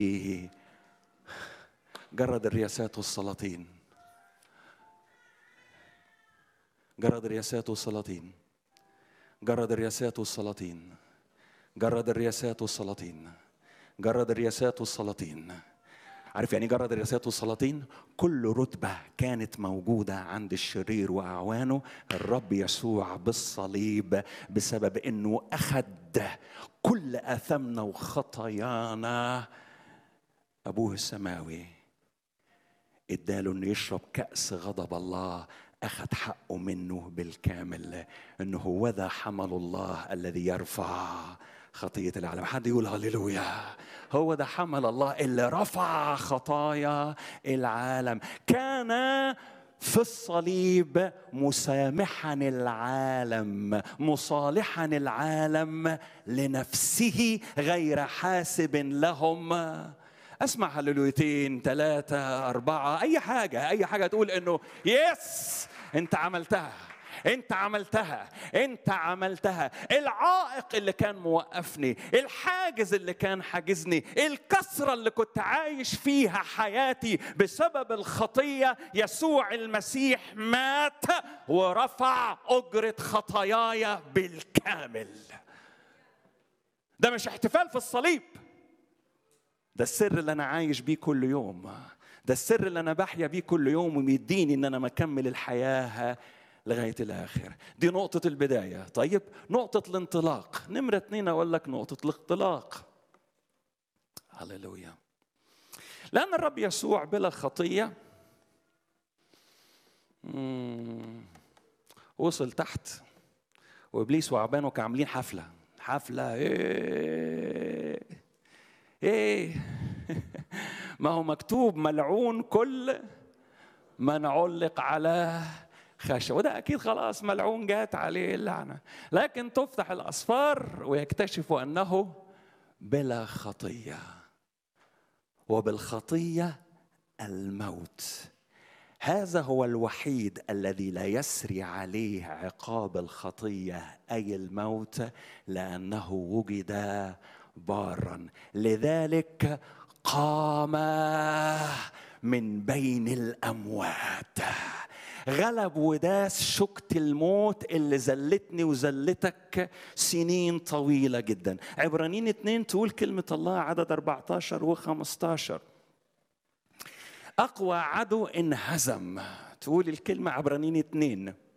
جرد الرياسات والسلاطين جرد الرياسات والسلاطين جرد الرياسات والسلاطين جرد الرياسات والسلاطين جرد الرياسات والسلاطين عارف يعني جرد الرياسات والسلاطين كل رتبة كانت موجودة عند الشرير وأعوانه الرب يسوع بالصليب بسبب أنه أخذ كل آثامنا وخطايانا أبوه السماوي اداله انه يشرب كأس غضب الله أخذ حقه منه بالكامل أنه هو ذا حمل الله الذي يرفع خطية العالم حد يقول هللويا هو ده حمل الله اللي رفع خطايا العالم كان في الصليب مسامحا العالم مصالحا العالم لنفسه غير حاسب لهم اسمع هللويتين ثلاثة أربعة أي حاجة أي حاجة تقول إنه يس أنت عملتها انت عملتها انت عملتها العائق اللي كان موقفني الحاجز اللي كان حاجزني الكسرة اللي كنت عايش فيها حياتي بسبب الخطية يسوع المسيح مات ورفع أجرة خطاياي بالكامل ده مش احتفال في الصليب ده السر اللي انا عايش بيه كل يوم ده السر اللي انا بحيا بيه كل يوم ومديني ان انا مكمل الحياه لغايه الاخر دي نقطه البدايه طيب نقطه الانطلاق نمره اتنين اقول لك نقطه الانطلاق هللويا لان الرب يسوع بلا خطيه وصل تحت وابليس وعبانه كانوا عاملين حفله حفله ايه ايه ما هو مكتوب ملعون كل من علق على خشب وده اكيد خلاص ملعون جات عليه اللعنه لكن تفتح الاسفار ويكتشفوا انه بلا خطيه وبالخطيه الموت هذا هو الوحيد الذي لا يسري عليه عقاب الخطيه اي الموت لانه وجد بارا لذلك قام من بين الاموات غلب وداس شكت الموت اللي زلتني وزلتك سنين طويلة جدا عبرانيين اتنين تقول كلمة الله عدد 14 و15 أقوى عدو انهزم تقول الكلمة عبرانيين اتنين